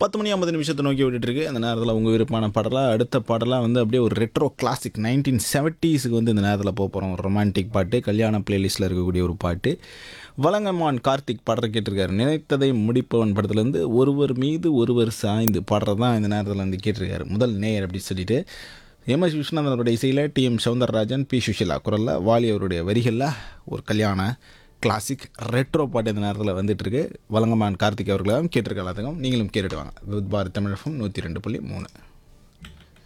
பத்து மணி ஐம்பது நிமிஷத்தை நோக்கி விட்டுட்டு இருக்கு அந்த நேரத்தில் உங்கள் விருப்பமான பாடலாக அடுத்த பாடலாக வந்து அப்படியே ஒரு ரெட்ரோ கிளாசிக் நைன்டீன் செவன்ட்டீஸுக்கு வந்து இந்த நேரத்தில் போக போகிறோம் ஒரு ரொமான்டிக் பாட்டு கல்யாண பிளேலிஸ்ட்டில் இருக்கக்கூடிய ஒரு பாட்டு வலங்கம்மான் கார்த்திக் பாடுற கேட்டிருக்காரு நினைத்ததை முடிப்பவன் படத்துலேருந்து ஒருவர் மீது ஒருவர் சாய்ந்து பாடுறது தான் இந்த நேரத்தில் வந்து கேட்டிருக்காரு முதல் நேயர் அப்படி சொல்லிட்டு எம்எஸ் விஸ்வநாதனுடைய இசையில் டிஎம் சவுந்தரராஜன் பி சுஷிலா குரலில் வாலி அவருடைய வரிகளில் ஒரு கல்யாண கிளாசிக் ரெட்ரோ பாட்டு இந்த நேரத்தில் வந்துட்டுருக்கு வலங்கமான் கார்த்திக் அவர்களாகவும் கேட்டிருக்க எல்லாத்துக்கும் நீங்களும் கேட்டுட்டு வாங்க வித் பாரத் தமிழகம் நூற்றி ரெண்டு புள்ளி மூணு